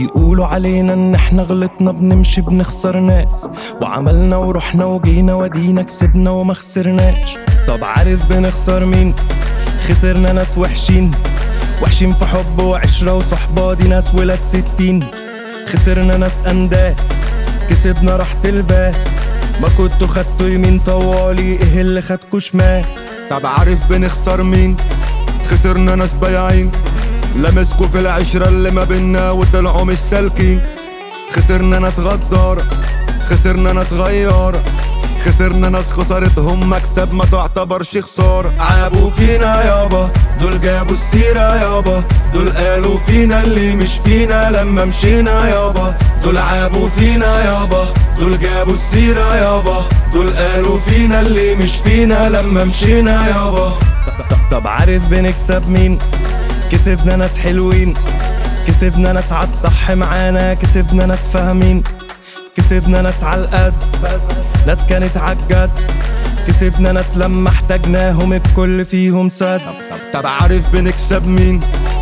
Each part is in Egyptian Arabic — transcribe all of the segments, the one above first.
بيقولوا علينا ان احنا غلطنا بنمشي بنخسر ناس وعملنا ورحنا وجينا ودينا كسبنا وما خسرناش طب عارف بنخسر مين خسرنا ناس وحشين وحشين في حب وعشرة وصحبة دي ناس ولاد ستين خسرنا ناس أنداد كسبنا راحة البال ما كنتوا خدتوا يمين طوالي ايه اللي خدكوا شمال طب عارف بنخسر مين خسرنا ناس بايعين لمسكوا في العشرة اللي ما بينا وطلعوا مش سالكين خسرنا ناس غدارة خسرنا ناس غيارة خسرنا ناس خسارتهم مكسب ما تعتبرش خسارة عابوا فينا يابا دول جابوا السيرة يابا دول قالوا فينا اللي مش فينا لما مشينا يابا دول عابوا فينا يابا دول جابوا السيرة يابا دول قالوا فينا اللي مش فينا لما مشينا يابا طب عارف بنكسب مين كسبنا ناس حلوين كسبنا ناس عالصح معانا كسبنا ناس فاهمين كسبنا ناس عالقد بس ناس كانت عالجد كسبنا ناس لما احتاجناهم الكل فيهم سد طب عارف بنكسب مين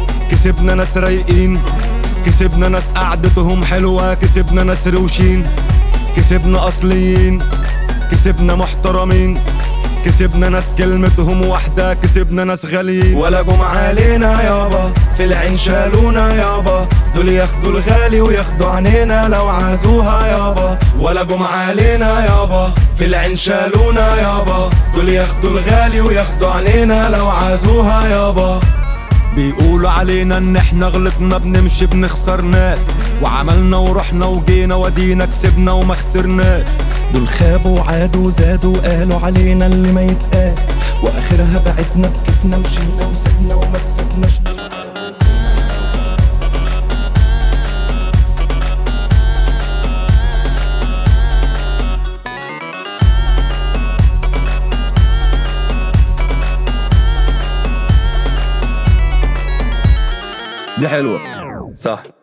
كسبنا ناس رايقين كسبنا ناس قعدتهم حلوة كسبنا ناس روشين كسبنا أصليين كسبنا محترمين كسبنا ناس كلمتهم واحدة كسبنا ناس غاليين ولا جم علينا يابا في العين شالونا يابا دول ياخدوا الغالي وياخدوا عنينا لو عازوها يابا ولا جم علينا يابا في العين شالونا يابا دول ياخدوا الغالي وياخدوا عنينا لو عازوها يابا بيقولوا علينا ان احنا غلطنا بنمشي بنخسر ناس وعملنا ورحنا وجينا ودينا كسبنا وما خسرناش دول خابوا وعادوا وزادوا وقالوا علينا اللي ما يتقال واخرها بعدنا بكيفنا مشينا وسبنا وما كسبناش دي حلوة صح